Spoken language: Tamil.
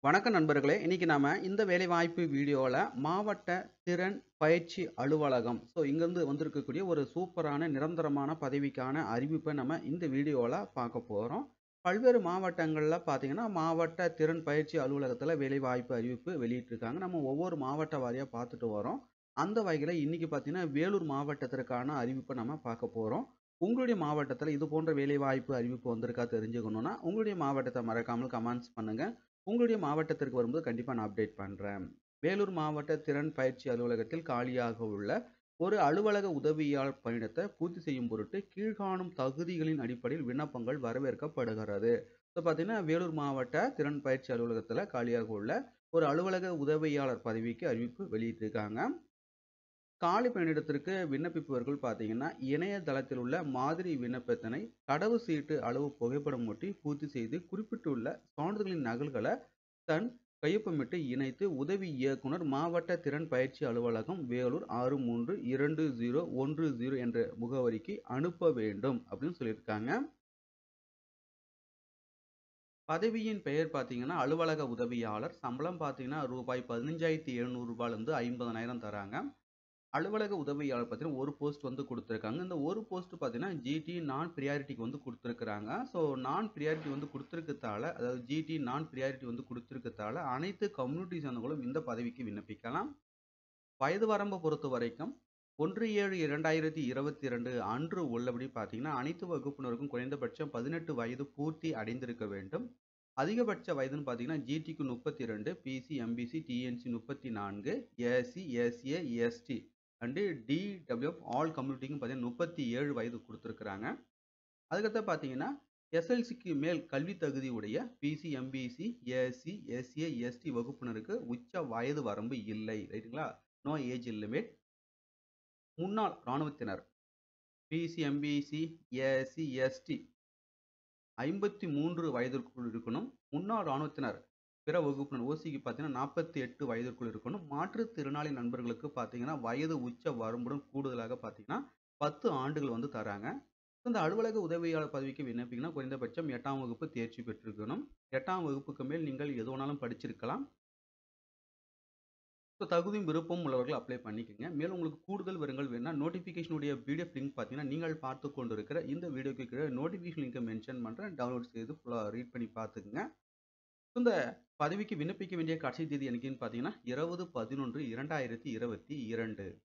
வணக்கம் நண்பர்களே இன்னைக்கு நாம இந்த வேலைவாய்ப்பு வீடியோவில் மாவட்ட திறன் பயிற்சி அலுவலகம் ஸோ இங்கேருந்து வந்திருக்கக்கூடிய ஒரு சூப்பரான நிரந்தரமான பதவிக்கான அறிவிப்பை நம்ம இந்த வீடியோவில் பார்க்க போகிறோம் பல்வேறு மாவட்டங்களில் பார்த்தீங்கன்னா மாவட்ட திறன் பயிற்சி அலுவலகத்தில் வேலைவாய்ப்பு அறிவிப்பு வெளியிட்டிருக்காங்க நம்ம ஒவ்வொரு மாவட்ட வாரியாக பார்த்துட்டு வரோம் அந்த வகையில் இன்னைக்கு பார்த்தீங்கன்னா வேலூர் மாவட்டத்திற்கான அறிவிப்பை நம்ம பார்க்க போகிறோம் உங்களுடைய மாவட்டத்தில் இது போன்ற வேலைவாய்ப்பு அறிவிப்பு வந்திருக்கா தெரிஞ்சுக்கணுன்னா உங்களுடைய மாவட்டத்தை மறக்காமல் கமெண்ட்ஸ் பண்ணுங்கள் உங்களுடைய மாவட்டத்திற்கு வரும்போது கண்டிப்பாக நான் அப்டேட் பண்ணுறேன் வேலூர் மாவட்ட திறன் பயிற்சி அலுவலகத்தில் காலியாக உள்ள ஒரு அலுவலக உதவியாளர் பணியிடத்தை பூர்த்தி செய்யும் பொருட்டு கீழ்காணும் தகுதிகளின் அடிப்படையில் விண்ணப்பங்கள் வரவேற்கப்படுகிறது ஸோ பார்த்தீங்கன்னா வேலூர் மாவட்ட திறன் பயிற்சி அலுவலகத்தில் காலியாக உள்ள ஒரு அலுவலக உதவியாளர் பதவிக்கு அறிவிப்பு வெளியிட்டிருக்காங்க காலி பணியிடத்திற்கு விண்ணப்பிப்பவர்கள் பார்த்தீங்கன்னா இணையதளத்தில் உள்ள மாதிரி விண்ணப்பத்தினை கடவு சீட்டு அளவு புகைப்படம் ஒட்டி பூர்த்தி செய்து குறிப்பிட்டுள்ள சான்றிதழின் நகல்களை தன் கையொப்பமிட்டு இணைத்து உதவி இயக்குனர் மாவட்ட திறன் பயிற்சி அலுவலகம் வேலூர் ஆறு மூன்று இரண்டு ஜீரோ ஒன்று ஜீரோ என்ற முகவரிக்கு அனுப்ப வேண்டும் அப்படின்னு சொல்லியிருக்காங்க பதவியின் பெயர் பார்த்தீங்கன்னா அலுவலக உதவியாளர் சம்பளம் பார்த்தீங்கன்னா ரூபாய் பதினஞ்சாயிரத்தி எழுநூறு ரூபாயிலிருந்து ஐம்பதனாயிரம் தராங்க அலுவலக உதவியாளர் பார்த்தீங்கன்னா ஒரு போஸ்ட் வந்து கொடுத்துருக்காங்க இந்த ஒரு போஸ்ட் பார்த்தீங்கன்னா ஜிடி நான் ப்ரியாரிட்டிக்கு வந்து கொடுத்துருக்குறாங்க ஸோ நான் ப்ரியாரிட்டி வந்து கொடுத்துருக்கத்தால அதாவது ஜிடி நான் ப்ரியாரிட்டி வந்து கொடுத்துருக்கத்தால அனைத்து கம்யூனிட்டி சேர்ந்தவங்களும் இந்த பதவிக்கு விண்ணப்பிக்கலாம் வயது வரம்பை பொறுத்த வரைக்கும் ஒன்று ஏழு இரண்டாயிரத்தி இருபத்தி இரண்டு அன்று உள்ளபடி பார்த்தீங்கன்னா அனைத்து வகுப்பினருக்கும் குறைந்தபட்சம் பதினெட்டு வயது பூர்த்தி அடைந்திருக்க வேண்டும் அதிகபட்ச வயதுன்னு பார்த்தீங்கன்னா ஜிடிக்கு முப்பத்தி ரெண்டு பிசி எம்பிசி டிஎன்சி முப்பத்தி நான்கு SC SA ST and DWF all கம்யூனிட்டிக்கும் பார்த்தீங்கன்னா முப்பத்தி ஏழு வயது கொடுத்துருக்குறாங்க அதுக்கடுத்து பார்த்தீங்கன்னா எஸ்எல்சிக்கு மேல் கல்வி தகுதி உடைய BC MBC SC SA ST வகுப்பினருக்கு உச்ச வயது வரம்பு இல்லை ரைட்டுங்களா நோ ஏஜ் லிமிட் முன்னாள் இராணுவத்தினர் பிசி எம்பிசி எஸ்சி எஸ்டி ஐம்பத்தி மூன்று வயதிற்குள் இருக்கணும் முன்னாள் இராணுவத்தினர் பிற வகுப்பினர் ஓசிக்கு பார்த்தீங்கன்னா நாற்பத்தி எட்டு வயதிற்குள் இருக்கணும் மாற்றுத்திறனாளி நண்பர்களுக்கு பார்த்தீங்கன்னா வயது உச்ச வரம்புடன் கூடுதலாக பார்த்தீங்கன்னா பத்து ஆண்டுகள் வந்து தராங்க இந்த அலுவலக உதவியாளர் பதவிக்கு விண்ணப்பிங்கன்னா குறைந்தபட்சம் எட்டாம் வகுப்பு தேர்ச்சி பெற்றிருக்கணும் எட்டாம் வகுப்புக்கு மேல் நீங்கள் எது வேணாலும் படிச்சிருக்கலாம் ஸோ தகுதியும் விருப்பம் உள்ளவர்கள் அப்ளை பண்ணிக்கோங்க மேலும் உங்களுக்கு கூடுதல் விவரங்கள் வேணும்னா நோட்டிஃபிகேஷனுடைய பிடிஎஃப் லிங்க் பார்த்தீங்கன்னா நீங்கள் பார்த்து கொண்டு இருக்கிற இந்த வீடியோக்கு கீழே நோட்டிஃபிகேஷன் லிங்கை மென்ஷன் பண்ணுறேன் டவுன்லோட் செய்து ஃபுல்லாக ரீட் பண்ணி பார்த்துக்குங்க இந்த பதவிக்கு விண்ணப்பிக்க வேண்டிய கடைசி தேதி எனக்குன்னு பார்த்தீங்கன்னா இருபது பதினொன்று இரண்டாயிரத்தி இருபத்தி இரண்டு